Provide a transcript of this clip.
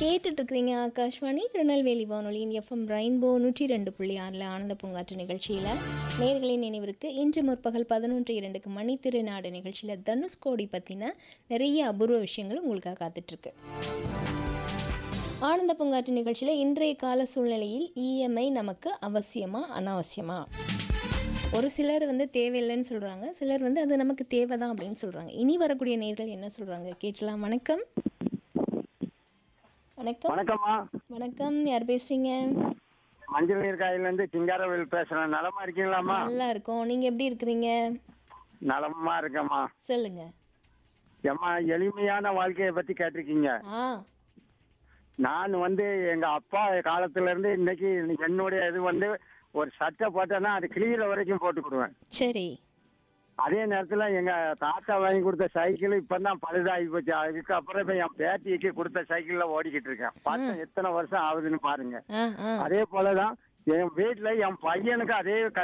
கேட்டுட்டு இருக்கிறீங்க ஆகாஷ்வாணி திருநெல்வேலி வானொலியின் எஃப்எம் ரெயின்போ நூற்றி ரெண்டு புள்ளி ஆறில் ஆனந்த பூங்காற்று நிகழ்ச்சியில் நேர்களின் நினைவிற்கு இன்று முற்பகல் பதினொன்று இரண்டுக்கு மணி திருநாடு நிகழ்ச்சியில் தனுஷ்கோடி பற்றின நிறைய அபூர்வ விஷயங்கள் உங்களுக்காக காத்துட்ருக்கு ஆனந்த பூங்காற்று நிகழ்ச்சியில் இன்றைய கால சூழ்நிலையில் இஎம்ஐ நமக்கு அவசியமா அனாவசியமா ஒரு சிலர் வந்து தேவையில்லைன்னு சொல்கிறாங்க சிலர் வந்து அது நமக்கு தேவை தான் அப்படின்னு சொல்கிறாங்க இனி வரக்கூடிய நேர்கள் என்ன சொல்கிறாங்க கேட்கலாம் வணக்கம் வணக்கம் வணக்கம்மா வணக்கம் யார் பேசுறீங்க மஞ்சள் நீர் காயில இருந்து சிங்காரவேல் பேசுறேன் நலமா இருக்கீங்களாம்மா நல்லா இருக்கோம் நீங்க எப்படி இருக்கிறீங்க நலமா இருக்கேம்மா சொல்லுங்க ஏம்மா எளிமையான வாழ்க்கையை பத்தி கேட்டிருக்கீங்க ஆ நான் வந்து எங்க அப்பா காலத்துல இருந்து இன்னைக்கு என்னுடைய இது வந்து ஒரு சட்டை போட்டேன்னா அது கிளியிற வரைக்கும் போட்டுக்கிடுவேன் சரி அதே நேரத்துல எங்க தாத்தா வாங்கி கொடுத்த சைக்கிள் இப்பதான் பழுதாகி போச்சு அதுக்கு அப்புறம் இப்ப என் பேத்திக்கு கொடுத்த சைக்கிள்ல ஓடிக்கிட்டு இருக்கேன் பார்த்தா எத்தனை வருஷம் ஆகுதுன்னு பாருங்க ஆ ஆ அதே போலதான் என் வீட்டுல என் பையனுக்கு அதே